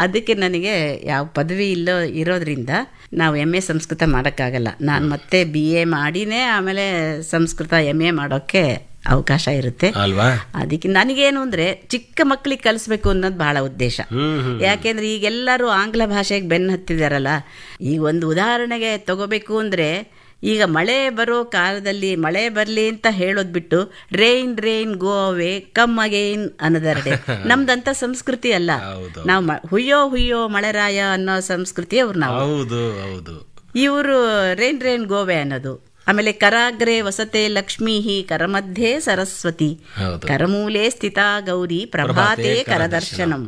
ಅದಕ್ಕೆ ನನಗೆ ಯಾವ ಪದವಿ ಇಲ್ಲೋ ಇರೋದ್ರಿಂದ ನಾವು ಎಮ್ ಎ ಸಂಸ್ಕೃತ ಮಾಡೋಕ್ಕಾಗಲ್ಲ ನಾನು ಮತ್ತೆ ಬಿ ಎ ಮಾಡಿನೇ ಆಮೇಲೆ ಸಂಸ್ಕೃತ ಎಮ್ ಎ ಮಾಡೋಕ್ಕೆ ಅವಕಾಶ ಇರುತ್ತೆ ಅಲ್ವಾ ಅದಕ್ಕೆ ನನಗೇನು ಅಂದರೆ ಚಿಕ್ಕ ಮಕ್ಕಳಿಗೆ ಕಲಿಸ್ಬೇಕು ಅನ್ನೋದು ಬಹಳ ಉದ್ದೇಶ ಯಾಕೆಂದ್ರೆ ಈಗೆಲ್ಲರೂ ಆಂಗ್ಲ ಭಾಷೆಗೆ ಬೆನ್ನು ಹತ್ತಿದಾರಲ್ಲ ಈಗ ಒಂದು ಉದಾಹರಣೆಗೆ ತಗೋಬೇಕು ಅಂದರೆ ಈಗ ಮಳೆ ಬರೋ ಕಾಲದಲ್ಲಿ ಮಳೆ ಬರಲಿ ಅಂತ ಹೇಳೋದು ಬಿಟ್ಟು rain rain go away come again ಅನ್ನೋದರಡೆ ನಮ್ದಂತ ಸಂಸ್ಕೃತಿ ಅಲ್ಲ ಹೌದು. ನಾವು ಮ- ಹುಯ್ಯೋ ಹುಯ್ಯೋ ಮಳೆರಾಯ ಅನ್ನೋ ಸಂಸ್ಕೃತಿ ಅವ್ರು ನಾವು ಹೌದು ಹೌದು ಇವರು ರೇನ್ ರೇನ್ ಗೋವೆ ಅನ್ನೋದು ಆಮೇಲೆ ಕರಾಗ್ರೆ ವಸತೆ ಲಕ್ಷ್ಮೀ ಕರಮಧ್ಯೆ ಸರಸ್ವತಿ ಹೌದು. ಕರಮೂಲೆ ಸ್ಥಿತ ಗೌರಿ ಪ್ರಭಾತೆ ಕರದರ್ಶನಂ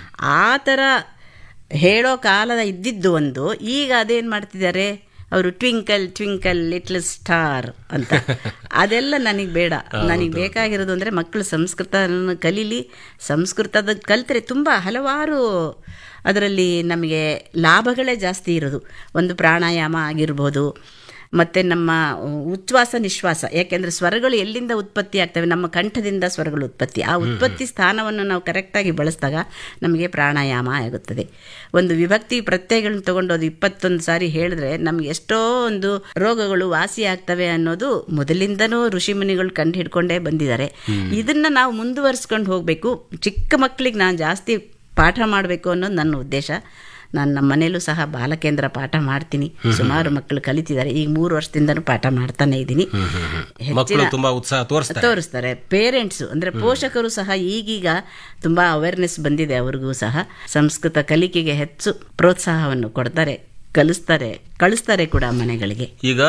ಆ ಥರ ಹೇಳೋ ಕಾಲದ ಇದ್ದಿದ್ದು ಒಂದು ಈಗ ಅದೇನ್ ಮಾಡ್ತಿದ್ದಾರೆ ಅವರು ಟ್ವಿಂಕಲ್ ಟ್ವಿಂಕಲ್ ಲಿಟ್ಲ್ ಸ್ಟಾರ್ ಅಂತ ಅದೆಲ್ಲ ನನಗೆ ಬೇಡ ನನಗೆ ಬೇಕಾಗಿರೋದು ಅಂದರೆ ಮಕ್ಕಳು ಸಂಸ್ಕೃತ ಕಲೀಲಿ ಸಂಸ್ಕೃತದ ಕಲ್ತ್ರೆ ತುಂಬ ಹಲವಾರು ಅದರಲ್ಲಿ ನಮಗೆ ಲಾಭಗಳೇ ಜಾಸ್ತಿ ಇರೋದು ಒಂದು ಪ್ರಾಣಾಯಾಮ ಆಗಿರ್ಬೋದು ಮತ್ತು ನಮ್ಮ ಉಚ್ಛ್ವಾಸ ನಿಶ್ವಾಸ ಯಾಕೆಂದರೆ ಸ್ವರಗಳು ಎಲ್ಲಿಂದ ಉತ್ಪತ್ತಿ ಆಗ್ತವೆ ನಮ್ಮ ಕಂಠದಿಂದ ಸ್ವರಗಳು ಉತ್ಪತ್ತಿ ಆ ಉತ್ಪತ್ತಿ ಸ್ಥಾನವನ್ನು ನಾವು ಕರೆಕ್ಟಾಗಿ ಬಳಸಿದಾಗ ನಮಗೆ ಪ್ರಾಣಾಯಾಮ ಆಗುತ್ತದೆ ಒಂದು ವಿಭಕ್ತಿ ಪ್ರತ್ಯಯಗಳನ್ನ ತಗೊಂಡೋದು ಇಪ್ಪತ್ತೊಂದು ಸಾರಿ ಹೇಳಿದ್ರೆ ನಮ್ಗೆ ಎಷ್ಟೋ ಒಂದು ರೋಗಗಳು ವಾಸಿ ಆಗ್ತವೆ ಅನ್ನೋದು ಮೊದಲಿಂದನೂ ಋಷಿಮುನಿಗಳು ಕಂಡು ಹಿಡ್ಕೊಂಡೇ ಬಂದಿದ್ದಾರೆ ಇದನ್ನ ನಾವು ಮುಂದುವರಿಸ್ಕೊಂಡು ಹೋಗಬೇಕು ಚಿಕ್ಕ ಮಕ್ಕಳಿಗೆ ನಾನು ಜಾಸ್ತಿ ಪಾಠ ಮಾಡಬೇಕು ಅನ್ನೋದು ನನ್ನ ಉದ್ದೇಶ ನಾನು ನಮ್ಮ ಮನೇಲೂ ಸಹ ಬಾಲಕೇಂದ್ರ ಪಾಠ ಮಾಡ್ತೀನಿ ಸುಮಾರು ಮಕ್ಕಳು ಕಲಿತಿದ್ದಾರೆ ಈಗ ಮೂರು ವರ್ಷದಿಂದನೂ ಪಾಠ ಮಾಡ್ತಾನೆ ಇದ್ದೀನಿ ಮಕ್ಕಳು ತುಂಬಾ ಉತ್ಸಾಹ ತೋರಿಸ್ತಾರೆ ತೋರಿಸ್ತಾರೆ ಪೇರೆಂಟ್ಸು ಅಂದ್ರೆ ಪೋಷಕರು ಸಹ ಈಗೀಗ ತುಂಬಾ ಅವೇರ್ನೆಸ್ ಬಂದಿದೆ ಅವ್ರಿಗೂ ಸಹ ಸಂಸ್ಕೃತ ಕಲಿಕೆಗೆ ಹೆಚ್ಚು ಪ್ರೋತ್ಸಾಹವನ್ನು ಕೊಡ್ತಾರೆ ಕಲಿಸ್ತಾರೆ ಕಳಿಸ್ತಾರೆ ಕೂಡ ಮನೆಗಳಿಗೆ ಈಗ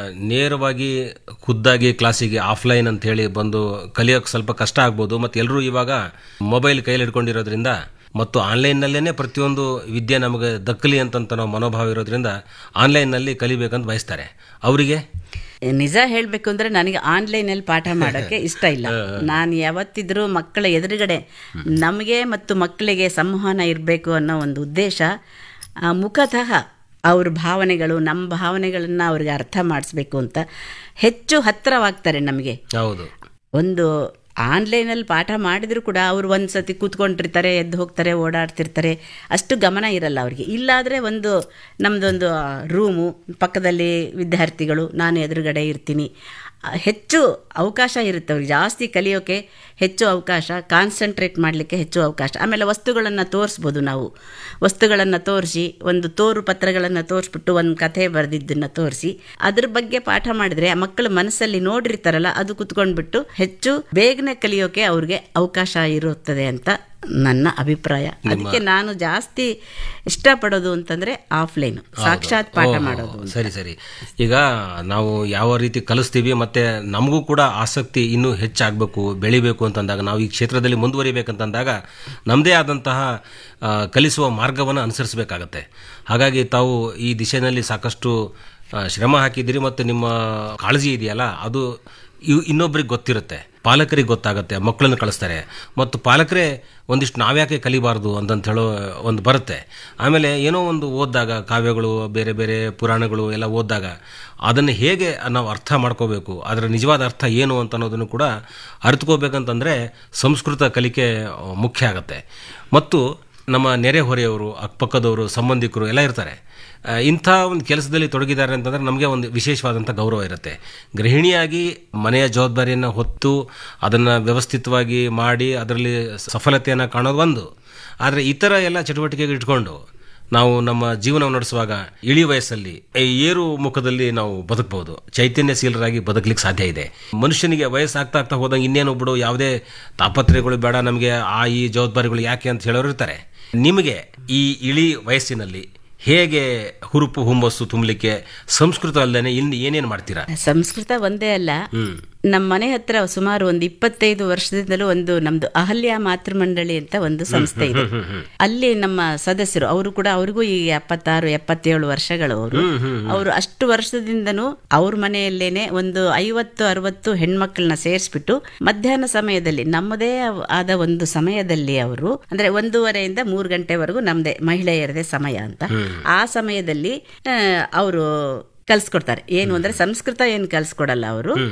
ನೇರವಾಗಿ ಖುದ್ದಾಗಿ ಕ್ಲಾಸಿಗೆ ಆಫ್ಲೈನ್ ಅಂತ ಹೇಳಿ ಬಂದು ಕಲಿಯೋಕೆ ಸ್ವಲ್ಪ ಕಷ್ಟ ಆಗ್ಬೋದು ಮತ್ತು ಎಲ್ಲರೂ ಇವಾಗ ಮೊಬೈಲ್ ಕೈಲಿ ಹಿಡ್ಕೊಂಡಿರೋದ್ರಿಂದ ಮತ್ತು ಆನ್ಲೈನ್ನಲ್ಲೇ ಪ್ರತಿಯೊಂದು ವಿದ್ಯೆ ನಮಗೆ ದಕ್ಕಲಿ ಅಂತಂತ ನಾವು ಮನೋಭಾವ ಇರೋದ್ರಿಂದ ಆನ್ಲೈನ್ನಲ್ಲಿ ಕಲಿಬೇಕಂತ ಬಯಸ್ತಾರೆ ಅವರಿಗೆ ನಿಜ ಹೇಳಬೇಕು ಅಂದ್ರೆ ನನಗೆ ಆನ್ಲೈನಲ್ಲಿ ಪಾಠ ಮಾಡೋಕ್ಕೆ ಇಷ್ಟ ಇಲ್ಲ ನಾನು ಯಾವತ್ತಿದ್ರೂ ಮಕ್ಕಳ ಎದುರುಗಡೆ ನಮಗೆ ಮತ್ತು ಮಕ್ಕಳಿಗೆ ಸಂವಹನ ಇರಬೇಕು ಅನ್ನೋ ಒಂದು ಉದ್ದೇಶ ಆ, ಮುಖತಃ ಅವ್ರ ಭಾವನೆಗಳು ನಮ್ಮ ಭಾವನೆಗಳನ್ನು ಅವ್ರಿಗೆ ಅರ್ಥ ಮಾಡಿಸ್ಬೇಕು ಅಂತ ಹೆಚ್ಚು ಹತ್ತಿರವಾಗ್ತಾರೆ ನಮಗೆ ಹೌದು ಒಂದು ಆನ್ಲೈನಲ್ಲಿ ಪಾಠ ಮಾಡಿದ್ರು ಕೂಡ ಅವರು ಒಂದು ಸತಿ ಕೂತ್ಕೊಂಡಿರ್ತಾರೆ ಎದ್ದು ಹೋಗ್ತಾರೆ ಓಡಾಡ್ತಿರ್ತಾರೆ ಅಷ್ಟು ಗಮನ ಇರಲ್ಲ ಅವರಿಗೆ ಇಲ್ಲಾದರೆ ಒಂದು ನಮ್ಮದೊಂದು ರೂಮು ಪಕ್ಕದಲ್ಲಿ ವಿದ್ಯಾರ್ಥಿಗಳು ನಾನು ಎದುರುಗಡೆ ಇರ್ತೀನಿ ಆ, ಹೆಚ್ಚು ಅವಕಾಶ ಇರುತ್ತೆ ಅವ್ರಿಗೆ ಜಾಸ್ತಿ ಕಲಿಯೋಕೆ ಹೆಚ್ಚು ಅವಕಾಶ ಕಾನ್ಸಂಟ್ರೇಟ್ ಮಾಡಲಿಕ್ಕೆ ಹೆಚ್ಚು ಅವಕಾಶ ಆಮೇಲೆ ವಸ್ತುಗಳನ್ನು ತೋರಿಸ್ಬೋದು ನಾವು ವಸ್ತುಗಳನ್ನು ತೋರಿಸಿ ಒಂದು ತೋರು ಪತ್ರಗಳನ್ನು ತೋರಿಸ್ಬಿಟ್ಟು ಒಂದು ಕಥೆ ಬರೆದಿದ್ದನ್ನು ತೋರಿಸಿ ಅದ್ರ ಬಗ್ಗೆ ಪಾಠ ಮಾಡಿದ್ರೆ ಆ ಮಕ್ಕಳ ಮನಸ್ಸಲ್ಲಿ ನೋಡಿರ್ತಾರಲ್ಲ ಅದು ಕುತ್ಕೊಂಡ್ಬಿಟ್ಟು ಹೆಚ್ಚು ಬೇಗನೆ ಕಲಿಯೋಕೆ ಅವ್ರಿಗೆ ಅವಕಾಶ ಇರುತ್ತದೆ ಅಂತ ನನ್ನ ಅಭಿಪ್ರಾಯ ಅದಕ್ಕೆ ನಾನು ಜಾಸ್ತಿ ಇಷ್ಟಪಡೋದು ಅಂತಂದ್ರೆ ಆಫ್ಲೈನ್ ಸಾಕ್ಷಾತ್ ಪಾಠ ಮಾಡೋದು ಸರಿ ಸರಿ ಈಗ ನಾವು ಯಾವ ರೀತಿ ಕಲಿಸ್ತೀವಿ ಮತ್ತೆ ನಮಗೂ ಕೂಡ ಆಸಕ್ತಿ ಇನ್ನೂ ಹೆಚ್ಚಾಗಬೇಕು ಬೆಳಿಬೇಕು ಅಂತಂದಾಗ ನಾವು ಈ ಕ್ಷೇತ್ರದಲ್ಲಿ ಮುಂದುವರಿಬೇಕಂತಂದಾಗ ನಮ್ಮದೇ ಆದಂತಹ ಆ, ಕಲಿಸುವ ಮಾರ್ಗವನ್ನು ಅನುಸರಿಸಬೇಕಾಗತ್ತೆ ಹಾಗಾಗಿ ತಾವು ಈ ದಿಶೆಯಲ್ಲಿ ಸಾಕಷ್ಟು ಆ, ಶ್ರಮ ಹಾಕಿದ್ದೀರಿ ಮತ್ತು ನಿಮ್ಮ ಕಾಳಜಿ ಇದೆಯಲ್ಲ ಅದು ಇವ್ ಇನ್ನೊಬ್ರಿಗೆ ಗೊತ್ತಿರುತ್ತೆ ಪಾಲಕರಿಗೆ ಗೊತ್ತಾಗುತ್ತೆ ಮಕ್ಕಳನ್ನು ಕಳಿಸ್ತಾರೆ ಮತ್ತು ಪಾಲಕರೇ ಒಂದಿಷ್ಟು ನಾವ್ಯಾಕೆ ಕಲಿಬಾರ್ದು ಅಂತಂತ ಹೇಳೋ ಒಂದು ಬರುತ್ತೆ ಆಮೇಲೆ ಏನೋ ಒಂದು ಓದಿದಾಗ ಕಾವ್ಯಗಳು ಬೇರೆ ಬೇರೆ ಪುರಾಣಗಳು ಎಲ್ಲ ಓದಿದಾಗ ಅದನ್ನು ಹೇಗೆ ನಾವು ಅರ್ಥ ಮಾಡ್ಕೋಬೇಕು ಅದರ ನಿಜವಾದ ಅರ್ಥ ಏನು ಅಂತ ಅನ್ನೋದನ್ನು ಕೂಡ ಅರ್ಥಕೋಬೇಕಂತಂದರೆ ಸಂಸ್ಕೃತ ಕಲಿಕೆ ಆ, ಮುಖ್ಯ ಆಗುತ್ತೆ ಮತ್ತು ನಮ್ಮ ನೆರೆಹೊರೆಯವರು ಅಕ್ಕಪಕ್ಕದವರು ಸಂಬಂಧಿಕರು ಎಲ್ಲ ಇರ್ತಾರೆ ಆ, ಇಂಥ ಒಂದು ಕೆಲಸದಲ್ಲಿ ತೊಡಗಿದ್ದಾರೆ ಅಂತಂದ್ರೆ ನಮಗೆ ಒಂದು ವಿಶೇಷವಾದಂಥ ಗೌರವ ಇರುತ್ತೆ ಗೃಹಿಣಿಯಾಗಿ ಮನೆಯ ಜವಾಬ್ದಾರಿಯನ್ನು ಹೊತ್ತು ಅದನ್ನು ವ್ಯವಸ್ಥಿತವಾಗಿ ಮಾಡಿ ಅದರಲ್ಲಿ ಸಫಲತೆಯನ್ನು ಕಾಣೋದು ಒಂದು ಆದರೆ ಇತರ ಎಲ್ಲ ಚಟುವಟಿಕೆಗಳು ಇಟ್ಕೊಂಡು ನಾವು ನಮ್ಮ ಜೀವನ ನಡೆಸುವಾಗ ಇಳಿ ವಯಸ್ಸಲ್ಲಿ ಈ ಏರು ಮುಖದಲ್ಲಿ ನಾವು ಬದುಕಬಹುದು ಚೈತನ್ಯಶೀಲರಾಗಿ ಬದುಕಲಿಕ್ಕೆ ಸಾಧ್ಯ ಇದೆ ಮನುಷ್ಯನಿಗೆ ವಯಸ್ಸಾಗ್ತಾ ಆಗ್ತಾ ಹೋದಂಗೆ ಇನ್ನೇನು ಬಿಡು ಯಾವುದೇ ತಾಪತ್ರಯಗಳು ಬೇಡ ನಮಗೆ ಆ ಈ ಜವಾಬ್ದಾರಿಗಳು ಯಾಕೆ ಅಂತ ಹೇಳೋರು ಇರ್ತಾರೆ ನಿಮಗೆ ಈ ಇಳಿ ವಯಸ್ಸಿನಲ್ಲಿ ಹೇಗೆ ಹುರುಪು ಹುಮ್ಮಸ್ಸು ತುಂಬಲಿಕ್ಕೆ ಸಂಸ್ಕೃತ ಅಲ್ಲದೆ ಇಲ್ಲಿ ಏನೇನು ಮಾಡ್ತೀರಾ ಸಂಸ್ಕೃತ ಒಂದೇ ಅಲ್ಲ ನಮ್ಮ ಮನೆ ಹತ್ರ ಸುಮಾರು ಒಂದು ಇಪ್ಪತ್ತೈದು ವರ್ಷದಿಂದಲೂ ಒಂದು ನಮ್ದು ಅಹಲ್ಯ ಮಾತೃಮಂಡಳಿ ಅಂತ ಒಂದು ಸಂಸ್ಥೆ ಇದೆ ಅಲ್ಲಿ ನಮ್ಮ ಸದಸ್ಯರು ಅವರು ಕೂಡ ಅವ್ರಿಗೂ ಈ ಎಪ್ಪತ್ತಾರು ಎಪ್ಪತ್ತೇಳು ವರ್ಷಗಳು ಅವರು ಅವರು ಅಷ್ಟು ವರ್ಷದಿಂದನೂ ಅವ್ರ ಮನೆಯಲ್ಲೇನೆ ಒಂದು ಐವತ್ತು ಅರವತ್ತು ಹೆಣ್ಮಕ್ಳನ್ನ ಸೇರಿಸ್ಬಿಟ್ಟು ಮಧ್ಯಾಹ್ನ ಸಮಯದಲ್ಲಿ ನಮ್ಮದೇ ಆದ ಒಂದು ಸಮಯದಲ್ಲಿ ಅವರು ಅಂದ್ರೆ ಒಂದೂವರೆಯಿಂದ ಮೂರು ಗಂಟೆವರೆಗೂ ನಮ್ದೇ ಮಹಿಳೆಯರದೇ ಸಮಯ ಅಂತ ಆ ಸಮಯದಲ್ಲಿ ಅವರು ಕಲ್ಸ್ಕೊಡ್ತಾರೆ ಏನು ಅಂದ್ರೆ ಸಂಸ್ಕೃತ ಏನು ಕಲ್ಸ್ಕೊಡಲ್ಲ ಅವರು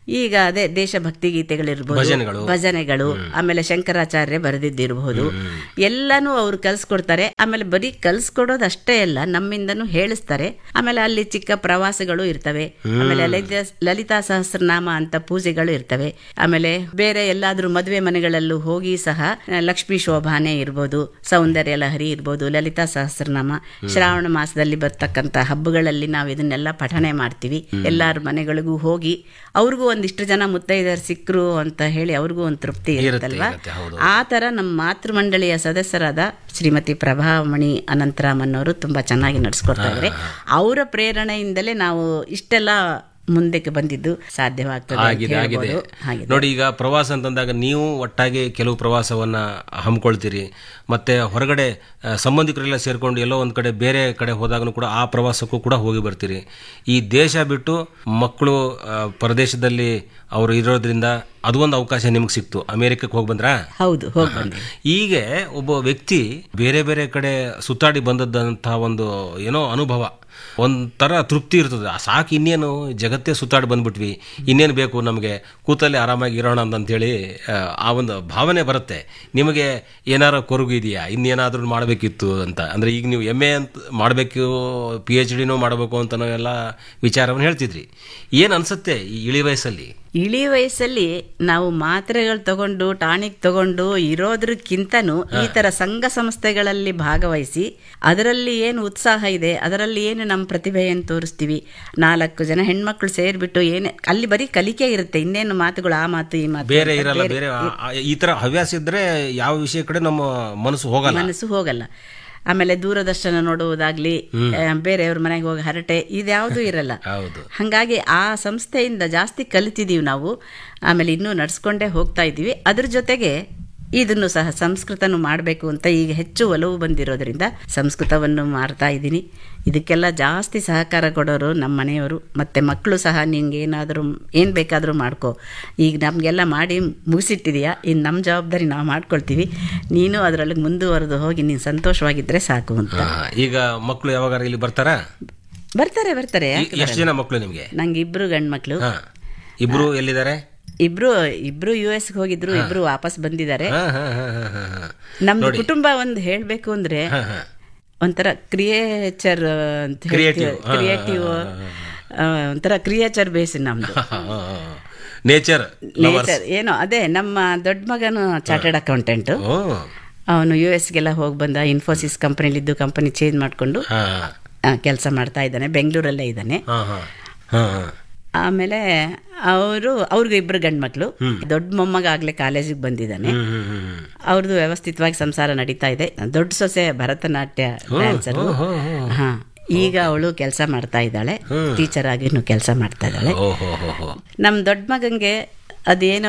ಈಗ ಅದೇ ದೇಶಭಕ್ತಿ ಗೀತೆಗಳಿರ್ಬೋದು ಭಜನೆಗಳು. ಭಜನೆಗಳು ಆಮೇಲೆ ಶಂಕರಾಚಾರ್ಯ ಬರೆದಿದ್ದಿರಬಹುದು ಎಲ್ಲಾನು ಅವ್ರು ಕಲ್ಸ್ಕೊಡ್ತಾರೆ ಆಮೇಲೆ ಬರೀ ಕಲ್ಸ್ಕೊಡೋದು ಅಷ್ಟೇ ಅಲ್ಲ ನಮ್ಮಿಂದನೂ ಹೇಳಿಸ್ತಾರೆ ಆಮೇಲೆ ಅಲ್ಲಿ ಚಿಕ್ಕ ಪ್ರವಾಸಗಳು ಇರ್ತವೆ ಆಮೇಲೆ ಲಲಿತಾ ಲಲಿತಾ ಸಹಸ್ರನಾಮ ಅಂತ ಪೂಜೆಗಳು ಇರ್ತವೆ ಆಮೇಲೆ ಬೇರೆ ಎಲ್ಲಾದ್ರೂ ಮದುವೆ ಮನೆಗಳಲ್ಲೂ ಹೋಗಿ ಸಹ ಆ, ಲಕ್ಷ್ಮೀ ಶೋಭಾನೆ ಇರ್ಬೋದು ಸೌಂದರ್ಯ ಲಹರಿ ಇರ್ಬೋದು ಲಲಿತಾ ಸಹಸ್ರನಾಮ ಶ್ರಾವಣ ಮಾಸದಲ್ಲಿ ಬರ್ತಕ್ಕಂಥ ಹಬ್ಬಗಳಲ್ಲಿ ನಾವು ಇದನ್ನೆಲ್ಲ ಪಠಣೆ ಮಾಡ್ತೀವಿ ಎಲ್ಲಾರ ಮನೆಗಳಿಗೂ ಹೋಗಿ ಅವ್ರಿಗೂ ಒಂದಿಷ್ಟು ಜನ ಮುತ್ತೈದರ್ ಸಿಕ್ಕರು ಅಂತ ಹೇಳಿ ಅವ್ರಿಗೂ ಒಂದು ತೃಪ್ತಿ ಇರುತ್ತಲ್ವಾ ಇರುತ್ತೆ, ಹೌದು. ಆ ತರ ನಮ್ಮ ಮಾತೃ ಮಂಡಳಿಯ ಸದಸ್ಯರಾದ ಶ್ರೀಮತಿ ಪ್ರಭಾಮಣಿ ಅನಂತರಾಮನ್ ಅವರು ತುಂಬಾ ಚೆನ್ನಾಗಿ ನಡೆಸ್ಕೊಡ್ತಾ ಇದ್ದಾರೆ ಅವರ ಪ್ರೇರಣೆಯಿಂದಲೇ ನಾವು ಇಷ್ಟೆಲ್ಲ ಮುಂದಕ್ಕೆ ಬಂದಿದ್ದು ಸಾಧ್ಯವಾಗ್ತದೆ ಅಂತ ಆಗಿದೆ ಆಗಿದೆ ಹೇಳ್ಬೋದು. ಹಾಗಿದೆ ನೋಡಿ ಈಗ ಪ್ರವಾಸ ಅಂತಂದಾಗ ನೀವು ಒಟ್ಟಾಗಿ ಕೆಲವು ಪ್ರವಾಸವನ್ನ ಹಮ್ಮಿಕೊಳ್ತೀರಿ ಮತ್ತೆ ಹೊರಗಡೆ ಆ, ಸಂಬಂಧಿಕರೆಲ್ಲ ಸೇರ್ಕೊಂಡು ಎಲ್ಲೋ ಒಂದ್ ಕಡೆ ಬೇರೆ ಕಡೆ ಹೋದಾಗನು ಕೂಡ ಆ ಪ್ರವಾಸಕ್ಕೂ ಕೂಡ ಹೋಗಿ ಬರ್ತೀರಿ ಈ ದೇಶ ಬಿಟ್ಟು ಮಕ್ಕಳು ಆ, ಪರದೇಶದಲ್ಲಿ ಅವರು ಇರೋದ್ರಿಂದ ಅದು ಒಂದು ಅವಕಾಶ ನಿಮ್ಗೆ ಸಿಕ್ತು ಅಮೆರಿಕಕ್ಕೆ ಹೋಗಿ ಬಂದ್ರಾ ಹೌದು ಹೋಗಿ ಬಂದೆ ಹೀಗೆ ಒಬ್ಬ ವ್ಯಕ್ತಿ ಬೇರೆ ಬೇರೆ ಕಡೆ ಸುತ್ತಾಡಿ ಬಂದದ್ದಂತಹ ಒಂದು ಏನೋ ಅನುಭವ ಒಂಥರ ತೃಪ್ತಿ ಇರ್ತದೆ ಆ ಸಾಕು ಇನ್ನೇನು ಜಗತ್ತೇ ಸುತ್ತಾಡಿ ಬಂದ್ಬಿಟ್ವಿ ಇನ್ನೇನು ಬೇಕು ನಮಗೆ ಕೂತಲ್ಲೇ ಆರಾಮಾಗಿ ಇರೋಣ ಅಂತಂತೇಳಿ ಆ, ಆ ಒಂದು ಭಾವನೆ ಬರುತ್ತೆ ನಿಮಗೆ ಏನಾರ ಕೊರಗು ಇದೆಯಾ ಇನ್ನೇನಾದ್ರೂ ಮಾಡಬೇಕಿತ್ತು ಅಂತ ಅಂದ್ರೆ ಈಗ ನೀವು ಎಮ್ ಎ ಅಂತ ಮಾಡಬೇಕು ಪಿ ಎಚ್ ಡಿನೂ ಮಾಡಬೇಕು ಅಂತ ಎಲ್ಲ ವಿಚಾರವನ್ನು ಹೇಳ್ತಿದ್ರಿ ಏನು ಅನ್ಸುತ್ತೆ ಈ ಇಳಿ ವಯಸ್ಸಲ್ಲಿ ಇಳಿ ವಯಸ್ಸಲ್ಲಿ ನಾವು ಮಾತ್ರೆಗಳು ತಗೊಂಡು ಟಾನಿಕ್ ತಗೊಂಡು ಇರೋದ್ರಕ್ಕಿಂತನೂ ಈ ತರ ಸಂಘ ಸಂಸ್ಥೆಗಳಲ್ಲಿ ಭಾಗವಹಿಸಿ ಅದರಲ್ಲಿ ಏನು ಉತ್ಸಾಹ ಇದೆ ಅದರಲ್ಲಿ ಏನು ನಮ್ಮ ಪ್ರತಿಭೆಯನ್ನು ತೋರಿಸ್ತೀವಿ ನಾಲ್ಕು ಜನ ಹೆಣ್ಮಕ್ಳು ಸೇರ್ಬಿಟ್ಟು ಏನೇ ಅಲ್ಲಿ ಬರೀ ಕಲಿಕೆ ಇರುತ್ತೆ ಇನ್ನೇನು ಮಾತುಗಳು ಆ ಮಾತು ಈ ಮಾತು ಬೇರೆ ಅಂತ ಇರಲ್ಲ ಬೇರೆ ಆ- ಆ- ಈ ತರ ಹವ್ಯಾಸ ಇದ್ರೆ ಯಾವ ವಿಷಯ ಕಡೆ ನಮ್ಮ ಮನಸ್ಸು ಹೋಗಲ್ಲ ಮನಸ್ಸು ಹೋಗಲ್ಲ ಆಮೇಲೆ ದೂರದರ್ಶನ ನೋಡುವುದಾಗ್ಲಿ ಆ, ಬೇರೆಯವ್ರ ಮನೆಗೆ ಹೋಗಿ ಹರಟೆ ಇದ್ಯಾವುದೂ ಇರಲ್ಲ ಹೌದು ಹಾಗಾಗಿ ಆ ಸಂಸ್ಥೆಯಿಂದ ಜಾಸ್ತಿ ಕಲಿತಿದ್ದೀವಿ ನಾವು ಆಮೇಲೆ ಇನ್ನೂ ನಡ್ಸ್ಕೊಂಡೇ ಹೋಗ್ತಾ ಇದ್ದೀವಿ ಅದ್ರ ಜೊತೆಗೆ ಇದನ್ನು ಸಹ ಸಂಸ್ಕೃತನು ಮಾಡಬೇಕು ಅಂತ ಈಗ ಹೆಚ್ಚು ಒಲವು ಬಂದಿರೋದ್ರಿಂದ ಸಂಸ್ಕೃತವನ್ನು ಮಾಡ್ತಾ ಇದ್ದೀನಿ ಇದಕ್ಕೆಲ್ಲ ಜಾಸ್ತಿ ಸಹಕಾರ ಕೊಡೋರು ನಮ್ಮ ಮನೆಯವರು ಮತ್ತೆ ಮಕ್ಕಳು ಸಹ ನಿಂಗೆ ಏನಾದರೂ ಏನು ಬೇಕಾದರೂ ಮಾಡ್ಕೋ ಈಗ ನಮಗೆಲ್ಲ ಮಾಡಿ ಮುಗಿಸಿಟ್ಟಿದೀಯಾ ಇನ್ನು ನಮ್ಮ ಜವಾಬ್ದಾರಿ ನಾವು ಮಾಡ್ಕೊಳ್ತೀವಿ ನೀನು ಅದರಲ್ಲಿ ಮುಂದುವರೆದು ಹೋಗಿ ನೀನು ಸಂತೋಷವಾಗಿದ್ದರೆ ಸಾಕು ಅಂತ ಹಾ, ಈಗ ಮಕ್ಕಳು ಯಾವಾಗ ಇಲ್ಲಿ ಬರ್ತಾರಾ ಬರ್ತಾರೆ ಬರ್ತಾರೆ ಎಷ್ಟು ಜನ ಮಕ್ಕಳು ನಿಮ್ಗೆ ನಂಗೆ ಇಬ್ರು ಗಂಡ್ಮಕ್ಳು ಹಾ ಇಬ್ರು ಎಲ್ಲಿದ್ದಾರೆ ಇಬ್ರು ಇಬ್ರು ಯು ಎಸ್ ಹೋಗಿದ್ರು ಇಬ್ರು ವಾಪಸ್ ಬಂದಿದ್ದಾರೆ ಹಾ, ಹಾ, ಹಾ, ಹಾ, ಹಾ, ಹಾ. ನಮ್ದು ಕುಟುಂಬ ಒಂದು ಹೇಳ್ಬೇಕು ಅಂದ್ರೆ ಹಾ, ಹಾ. ಒಂಥರ ಕ್ರಿಯೇಚರ್ ಅಂತ Creative. ಹಾ, ಕ್ರಿಯೇಟಿವ್ ಒಂಥರ ಕ್ರಿಯೇಚರ್ ಬೇಸ್ ನಮ್ದು ಹಾ, ಹಾ, ಹಾ. ನೇಚರ್ ನೇಚರ್ ಏನೋ ಅದೇ ನಮ್ಮ ದೊಡ್ಡ ಮಗನು ಚಾರ್ಟರ್ಡ್ ಅಕೌಂಟೆಂಟ್ ಓ ಅವನು ಯು ಎಸ್ಗೆಲ್ಲ ಹೋಗಿ ಬಂದ ಇನ್ಫೋಸಿಸ್ ಕಂಪನಿಲಿದ್ದು ಕಂಪನಿ ಚೇಂಜ್ ಮಾಡಿಕೊಂಡು ಹಾ ಕೆಲಸ ಮಾಡ್ತಾ ಇದ್ದಾನೆ ಬೆಂಗಳೂರಲ್ಲೇ ಇದ್ದಾನೆ ಹಾ ಹಾ ಹಾ ಹಾ ಆಮೇಲೆ ಅವರು ಅವ್ರಿಗೂ ಇಬ್ರು ಗಂಡ್ಮಕ್ಳು ದೊಡ್ಡ ಮೊಮ್ಮಗ ಆಗ್ಲೇ ಕಾಲೇಜಿಗೆ ಬಂದಿದ್ದಾನೆ ಹ್ಮ್, ಹ್ಮ್, ಹ್ಮ್, ಹ್ಮ್. ಅವ್ರದ್ದು ವ್ಯವಸ್ಥಿತವಾಗಿ ಸಂಸಾರ ನಡೀತಾ ಇದೆ ದೊಡ್ಡ ಸೊಸೆ ಭರತನಾಟ್ಯ ಡ್ಯಾನ್ಸರ್ ಹಾ ಈಗ ಅವಳು ಕೆಲಸ ಮಾಡ್ತಾ ಇದ್ದಾಳೆ ಟೀಚರ್ ಆಗಿನೂ ಕೆಲಸ ಮಾಡ್ತಾ ಇದ್ದಾಳೆ ಓ ಹೋ ಹೋ ಹೋ ನಮ್ಮ ದೊಡ್ಡ ಮಗಂಗೆ ಅದೇನೋ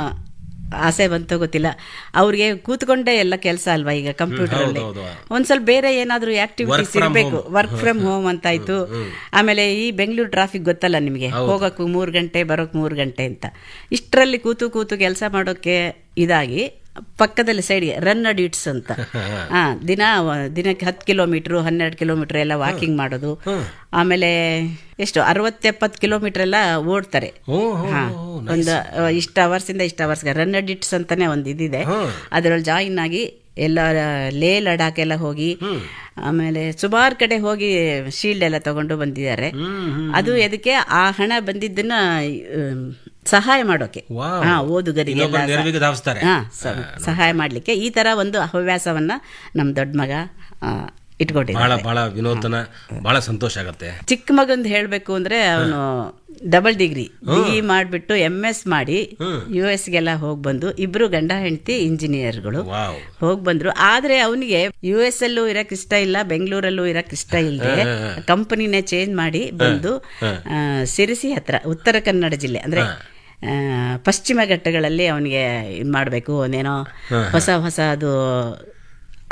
ಆಸೆ ಬಂತೋ ಗೊತ್ತಿಲ್ಲ ಅವ್ರಿಗೆ ಕೂತ್ಕೊಂಡೇ ಎಲ್ಲ ಕೆಲಸ ಅಲ್ವಾ ಈಗ ಕಂಪ್ಯೂಟರ್ ಅಲ್ಲಿ ಹೌದು, ಒಂದ್ ಸ್ವಲ್ಪ ಬೇರೆ ಏನಾದ್ರೂ ಆಕ್ಟಿವಿಟೀಸ್ ಇರಬೇಕು ವರ್ಕ್ ಫ್ರಮ್ ಹೋಮ್ ಅಂತ ಆಯ್ತು ಆಮೇಲೆ ಈ ಬೆಂಗಳೂರು ಟ್ರಾಫಿಕ್ ಗೊತ್ತಲ್ಲ ನಿಮಗೆ ಹೋಗಕ್ಕೂ ಮೂರು ಗಂಟೆ ಬರೋಕ್ ಮೂರು ಗಂಟೆ ಅಂತ ಇಷ್ಟರಲ್ಲಿ ಕೂತು ಕೂತು ಕೆಲಸ ಮಾಡೋಕೆ ಇದಾಗಿ ಪಕ್ಕದಲ್ಲಿ ಸೈಡ್ಗೆ ರನ್ ಅಡಿಟ್ಸ್ ಅಂತ ಹಾ ದಿನ ದಿನಕ್ಕೆ ಹತ್ತು ಕಿಲೋಮೀಟ್ರು ಹನ್ನೆರಡು ಕಿಲೋಮೀಟರ್ ಎಲ್ಲ ವಾಕಿಂಗ್ ಮಾಡೋದು ಆಮೇಲೆ ಎಷ್ಟು ಅರವತ್ತೆಪ್ಪತ್ತು ಕಿಲೋಮೀಟರ್ ಎಲ್ಲ ಓಡ್ತಾರೆ ಓ ಹೋ ಹಾ ಒಂದು ಇಷ್ಟು ಅವರ್ಸ್ ಇಂದ ಇಷ್ಟು ಅವರ್ಸ್ಗೆ ರನ್ ಅಡಿಟ್ಸ್ ಅಂತಾನೆ ಒಂದು ಇದಿದೆ ಅದರಲ್ಲಿ ಜಾಯಿನ್ ಆಗಿ ಎಲ್ಲ ಲೇ ಲಡಾಖ್ ಎಲ್ಲ ಹೋಗಿ ಆಮೇಲೆ ಸುಮಾರು ಕಡೆ ಹೋಗಿ ಶೀಲ್ಡ್ ಎಲ್ಲ ತಗೊಂಡು ಬಂದಿದ್ದಾರೆ ಅದು ಎದಕ್ಕೆ ಆ ಹಣ ಬಂದಿದ್ದನ್ನ ಆಮ್, ಸಹಾಯ ಮಾಡೋಕೆ ವಾವ್. ಹಾ ಓದುಗರಿಗೆ ಇನ್ನೊಬ್ಬರ ನೆರವಿಗೆ ಧಾವಿಸ್ತಾರೆ ಹಾ ಸ- ಸಹಾಯ ಮಾಡ್ಲಿಕ್ಕೆ ಈ ತರ ಒಂದು ಹವ್ಯಾಸವನ್ನ ನಮ್ ದೊಡ್ಡ ಮಗ ಆ, ಇಟ್ಕೊಂಡಿದ್ದ ಬಹಳ ಬಹಳ ವಿನೂತನ ಬಹಳ ಸಂತೋಷ ಆಗತ್ತೆ ಚಿಕ್ಕ ಮಗಂದ್ ಹೇಳ್ಬೇಕು ಅಂದ್ರೆ ಅವನು ಡಬಲ್ ಡಿಗ್ರಿ ಬಿ ಮಾಡ್ಬಿಟ್ಟು ಎಂ ಎಸ್ ಮಾಡಿ ಯು ಎಸ್ಗೆಲ್ಲ ಹೋಗಿ ಬಂದು ಇಬ್ರು ಗಂಡ ಹೆಂಡತಿ ಇಂಜಿನಿಯರ್ಗಳು ವಾವ್ ಹೋಗ್ ಬಂದ್ರು ಆದ್ರೆ ಅವನಿಗೆ ಯು ಎಸ್ ಅಲ್ಲೂ ಇರಕ್ ಇಷ್ಟ ಇಲ್ಲ ಬೆಂಗಳೂರಲ್ಲೂ ಇರಕ್ ಇಷ್ಟ ಇಲ್ಲದೆ ಕಂಪನಿನೇ ಚೇಂಜ್ ಮಾಡಿ ಬಂದು ಆ, ಸಿರಿಸಿ ಹತ್ರ ಉತ್ತರ ಕನ್ನಡ ಜಿಲ್ಲೆ ಅಂದ್ರೆ ಆ, ಪಶ್ಚಿಮ ಘಟ್ಟಗಳಲ್ಲಿ ಅವನಿಗೆ ಇದು ಮಾಡಬೇಕು ಒಂದೇನೋ ಹೊಸ ಹೊಸ ಅದು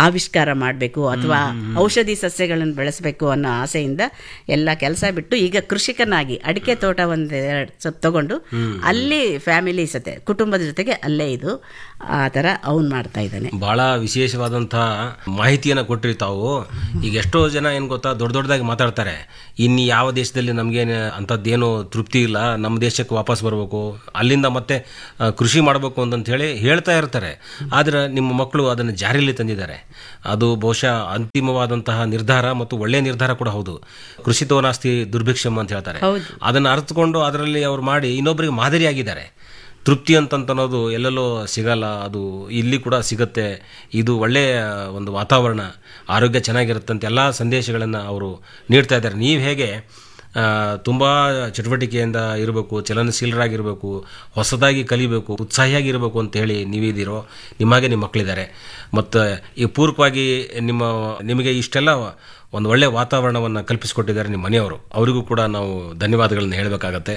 ಆವಿಷ್ಕಾರ ಮಾಡಬೇಕು ಅಥವಾ ಔಷಧಿ ಸಸ್ಯಗಳನ್ನು ಬೆಳೆಸಬೇಕು ಅನ್ನೋ ಆಸೆಯಿಂದ ಎಲ್ಲ ಕೆಲಸ ಬಿಟ್ಟು ಈಗ ಕೃಷಿಕನಾಗಿ ಅಡಿಕೆ ತೋಟ ಒಂದು ಎರಡು ಸ್ವಲ್ಪ ತಗೊಂಡು ಅಲ್ಲಿ ಫ್ಯಾಮಿಲಿ ಸತೆ ಕುಟುಂಬದ ಜೊತೆಗೆ ಅಲ್ಲೇ ಇದು ಆ ಥರ ಅವನು ಮಾಡ್ತಾ ಇದ್ದಾನೆ ಬಹಳ ವಿಶೇಷವಾದಂತಹ ಮಾಹಿತಿಯನ್ನು ಕೊಟ್ರಿ ತಾವು ಈಗ ಎಷ್ಟೋ ಜನ ಏನ್ ಗೊತ್ತಾ ದೊಡ್ಡ ದೊಡ್ಡದಾಗಿ ಮಾತಾಡ್ತಾರೆ ಇನ್ನು ಯಾವ ದೇಶದಲ್ಲಿ ನಮ್ಗೇನು ಅಂಥದ್ದೇನು ತೃಪ್ತಿ ಇಲ್ಲ ನಮ್ಮ ದೇಶಕ್ಕೆ ವಾಪಸ್ ಬರಬೇಕು ಅಲ್ಲಿಂದ ಮತ್ತೆ ಆ, ಕೃಷಿ ಮಾಡಬೇಕು ಅಂತಂತ ಹೇಳಿ ಹೇಳ್ತಾ ಇರ್ತಾರೆ ಆದ್ರೆ ನಿಮ್ಮ ಮಕ್ಕಳು ಅದನ್ನು ಜಾರಿಯಲ್ಲಿ ತಂದಿದ್ದಾರೆ ಅದು ಬಹುಶಃ ಅಂತಿಮವಾದಂತಹ ನಿರ್ಧಾರ ಮತ್ತು ಒಳ್ಳೆಯ ನಿರ್ಧಾರ ಕೂಡ ಹೌದು ಕೃಷಿತೋ ನಾಸ್ತಿ ದುರ್ಭಿಕ್ಷಮ್ ಅಂತ ಹೇಳ್ತಾರೆ ಹೌದು. ಅದನ್ನು ಅರ್ಥಕೊಂಡು ಅದರಲ್ಲಿ ಅವ್ರು ಮಾಡಿ ಇನ್ನೊಬ್ಬರಿಗೆ ಮಾದರಿಯಾಗಿದ್ದಾರೆ ತೃಪ್ತಿ ಅಂತನ್ನೋದು ಎಲ್ಲೆಲ್ಲೋ ಸಿಗಲ್ಲ ಅದು ಇಲ್ಲಿ ಕೂಡ ಸಿಗುತ್ತೆ ಇದು ಒಳ್ಳೆಯ ಒಂದು ವಾತಾವರಣ ಆರೋಗ್ಯ ಚೆನ್ನಾಗಿರುತ್ತೆ ಅಂತ ಎಲ್ಲ ಸಂದೇಶಗಳನ್ನು ಅವರು ನೀಡ್ತಾ ಇದ್ದಾರೆ ನೀವು ಹೇಗೆ ಆ, ತುಂಬಾ ಚಟುವಟಿಕೆಯಿಂದ ಇರಬೇಕು ಚಲನಶೀಲರಾಗಿರಬೇಕು ಹೊಸದಾಗಿ ಕಲಿಬೇಕು ಉತ್ಸಾಹಿಯಾಗಿರಬೇಕು ಅಂತ ಹೇಳಿ ನೀವಿದ್ದೀರೋ ನಿಮಗೆ ನಿಮ್ಮ ಮಕ್ಕಳಿದ್ದಾರೆ ಮತ್ತು ಈ ಪೂರ್ವಕವಾಗಿ ನಿಮ್ಮ ನಿಮಗೆ ಇಷ್ಟೆಲ್ಲ ಒಂದು ಒಳ್ಳೆಯ ವಾತಾವರಣವನ್ನು ಕಲ್ಪಿಸಿಕೊಟ್ಟಿದ್ದಾರೆ ನಿಮ್ಮ ಮನೆಯವರು ಅವರಿಗೂ ಕೂಡ ನಾವು ಧನ್ಯವಾದಗಳನ್ನು ಹೇಳಬೇಕಾಗತ್ತೆ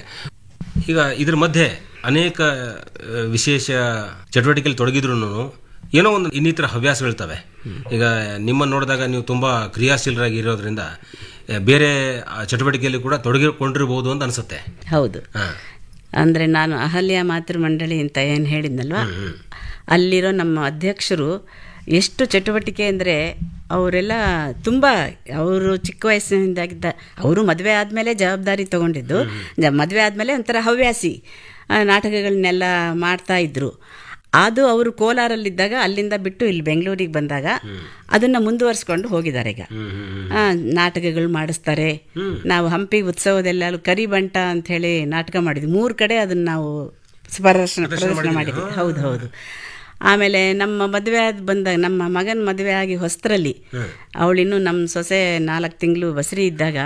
ಈಗ ಇದ್ರ ಮಧ್ಯೆ ಅನೇಕ ಆ, ವಿಶೇಷ ಚಟುವಟಿಕೆಯಲ್ಲಿ ತೊಡಗಿದ್ರು ಏನೋ ಒಂದು ಇನ್ನಿತರ ಹವ್ಯಾಸಗಳಿರ್ತವೆ ಈಗ ನಿಮ್ಮನ್ನು ನೋಡಿದಾಗ ನೀವು ತುಂಬಾ ಕ್ರಿಯಾಶೀಲರಾಗಿ ಇರೋದ್ರಿಂದ ಆ, ಬೇರೆ ಆ, ಚಟುವಟಿಕೆಯಲ್ಲಿ ಕೂಡ ತೊಡಗಿಕೊಂಡಿರ್ಬೋದು ಅಂತ ಅನ್ಸುತ್ತೆ ಹೌದು ಹಾ. ಅಂದರೆ ನಾನು ಅಹಲ್ಯ ಮಾತೃ ಮಂಡಳಿ ಅಂತ ಏನು ಹೇಳಿದ್ನಲ್ವ ಅಲ್ಲಿರೋ ನಮ್ಮ ಅಧ್ಯಕ್ಷರು ಎಷ್ಟು ಚಟುವಟಿಕೆ ಅಂದರೆ ಅವರೆಲ್ಲ ತುಂಬ ಅವರು ಚಿಕ್ಕ ವಯಸ್ಸಿನಿಂದಾಗಿದ್ದ ಅವರು ಮದುವೆ ಆದಮೇಲೆ ಜವಾಬ್ದಾರಿ ತಗೊಂಡಿದ್ದು ಜ- ಮದುವೆ ಆದಮೇಲೆ ಒಂಥರ ಹವ್ಯಾಸಿ ಆ, ನಾಟಕಗಳನ್ನೆಲ್ಲ ಮಾಡ್ತಾ ಇದ್ರು ಅದು ಅವರು ಕೋಲಾರಲ್ಲಿದ್ದಾಗ ಅಲ್ಲಿಂದ ಬಿಟ್ಟು ಇಲ್ಲಿ ಬೆಂಗಳೂರಿಗೆ ಬಂದಾಗ ಅದನ್ನು ಮುಂದುವರಿಸ್ಕೊಂಡು ಹೋಗಿದ್ದಾರೆ ಈಗ ಹ್ಮ್, ಹ್ಮ್, ಹ್ಮ್. ಆ, ನಾಟಕಗಳು ಮಾಡಿಸ್ತಾರೆ ನಾವು ಹಂಪಿ ಉತ್ಸವದೆಲ್ಲ ಕರಿ ಬಂಟ ಅಂತ ಹೇಳಿ ನಾಟಕ ಮಾಡಿದ್ವಿ ಮೂರು ಕಡೆ ಅದನ್ನ ನಾವು ಪ್ರದರ್ಶನ ಪ್ರದರ್ಶನ ಮಾಡಿದ್ವಿ ಹೌದು ಹೌದು ಆಮೇಲೆ ನಮ್ಮ ಮದುವೆ ಆದ ಬಂದಾಗ ನಮ್ಮ ಮಗನ ಮದುವೆ ಆಗಿ ಹೊಸ್ತರಲ್ಲಿ ಅವಳಿನ್ನು ನಮ್ಮ ಸೊಸೆ ನಾಲ್ಕು ತಿಂಗಳು ಬಸರಿ ಇದ್ದಾಗ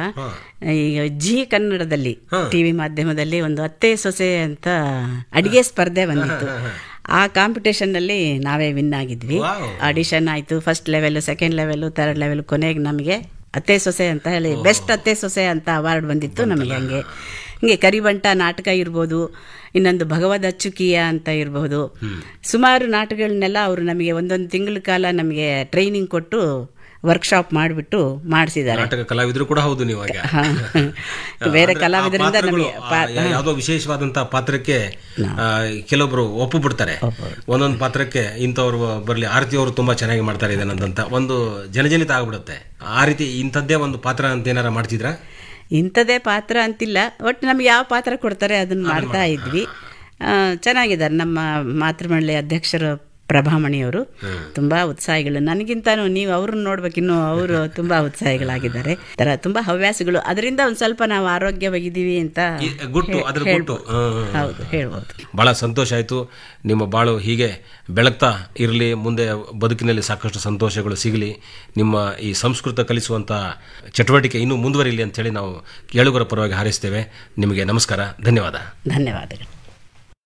ಈಗ ಜಿ ಕನ್ನಡದಲ್ಲಿ ಟಿವಿ ಮಾಧ್ಯಮದಲ್ಲಿ ಒಂದು ಅತ್ತೆ ಸೊಸೆ ಅಂತ ಅಡಿಗೆ ಸ್ಪರ್ಧೆ ಬಂದಿತ್ತು ಆ ಕಾಂಪಿಟೇಷನ್ನಲ್ಲಿ ನಾವೇ ವಿನ್ ಆಗಿದ್ವಿ Wow. ಆಡಿಷನ್ ಆಯಿತು first level second level third level ಕೊನೆಗೆ ನಮಗೆ ಅತ್ತೆ ಸೊಸೆ ಅಂತ ಹೇಳಿ ಬೆಸ್ಟ್ ಅತ್ತೆ ಸೊಸೆ ಅಂತ ಅವಾರ್ಡ್ ಬಂದಿತ್ತು ನಮಗೆ ಹಂಗೆ ಹಿಂಗೆ ಕರಿಬಂಟ ನಾಟಕ ಇರ್ಬೋದು ಇನ್ನೊಂದು ಭಗವದ್ ಅಚ್ಚುಕಿಯ ಅಂತ ಇರಬಹುದು ಸುಮಾರು ನಾಟಕಗಳನ್ನೆಲ್ಲ ಅವರು ನಮಗೆ ಒಂದೊಂದು ತಿಂಗಳ ಕಾಲ ನಮಗೆ ಟ್ರೈನಿಂಗ್ ಕೊಟ್ಟು ವರ್ಕ್ಶಾಪ್ ಮಾಡಿಬಿಟ್ಟು ಮಾಡಿಸಿದ್ದಾರೆ ನಾಟಕ ಕಲಾವಿದರು ಕೂಡ ಹೌದು ನೀವು ಈಗ ಬೇರೆ ಅಂದ್ರೆ ಆ ಕಲಾವಿದರಿಂದ ಪಾತ್ರಗಳು, ನಮಗೆ ಆ ಯಾ- ಯಾವುದೋ ವಿಶೇಷವಾದಂತಹ ಪಾತ್ರಕ್ಕೆ ಆ, ಕೆಲವೊಬ್ರು ಒಪ್ಪು ಬಿಡ್ತಾರೆ ಒಂದೊಂದು ಪಾತ್ರಕ್ಕೆ ಇಂಥವ್ರು ಬರ್ಲಿ ಆರತಿ ಅವರು ತುಂಬಾ ಚೆನ್ನಾಗಿ ಮಾಡ್ತಾರೆ ಇದನ್ನಂತ ಒಂದು ಜನಜನಿತ ಆಗ್ಬಿಡುತ್ತೆ ಆ ರೀತಿ ಇಂಥದ್ದೇ ಒಂದು ಪಾತ್ರ ಅಂತ ಏನಾರ ಮಾಡ್ತಿದ್ರಾ ಇಂಥದೇ ಪಾತ್ರ ಅಂತಿಲ್ಲ ಒಟ್ಟು ನಮ್ಗೆ ಯಾವ ಪಾತ್ರ ಕೊಡ್ತಾರೆ ಅದನ್ನ ಮಾಡ್ತಾ ಇದ್ವಿ ಆ, ಚೆನ್ನಾಗಿದ್ದಾರೆ ನಮ್ಮ ಮಾತೃಮಂಡಳಿ ಅಧ್ಯಕ್ಷರು ಪ್ರಭಾಮಣಿಯವರು ತುಂಬಾ ಉತ್ಸಾಹಿಗಳು ನನಗಿಂತಾನು ನೀವು ಅವ್ರನ್ನ ನೋಡ್ಬೇಕಿನ್ನು ಅವರು ತುಂಬಾ ಉತ್ಸಾಹಿಗಳಾಗಿದ್ದಾರೆ ತರ ತುಂಬಾ ಹವ್ಯಾಸಗಳು ಅದರಿಂದ ಒಂದ್ ಸ್ವಲ್ಪ ನಾವು ಆರೋಗ್ಯವಾಗಿದ್ದೀವಿ ಅಂತ ಈ ಗುಟ್ಟು ಅದ್ರ ಗುಟ್ಟು ಹೇಳ್ಬೋದು. ಹ್ಮ್, ಹ್ಮ್. ಹೌದು ಹೇಳ್ಬೋದು ಬಹಳ ಸಂತೋಷ ಆಯಿತು ನಿಮ್ಮ ಬಾಳು ಹೀಗೆ ಬೆಳಗ್ತಾ ಇರಲಿ ಮುಂದೆ ಬದುಕಿನಲ್ಲಿ ಸಾಕಷ್ಟು ಸಂತೋಷಗಳು ಸಿಗಲಿ ನಿಮ್ಮ ಈ ಸಂಸ್ಕೃತ ಕಲಿಸುವಂಥ ಚಟುವಟಿಕೆ ಇನ್ನೂ ಮುಂದುವರಿಲಿ ಅಂತೇಳಿ ನಾವು ಕೇಳುಗರ ಪರವಾಗಿ ಹಾರೈಸ್ತೇವೆ ನಿಮಗೆ ನಮಸ್ಕಾರ ಧನ್ಯವಾದ ಧನ್ಯವಾದಗಳು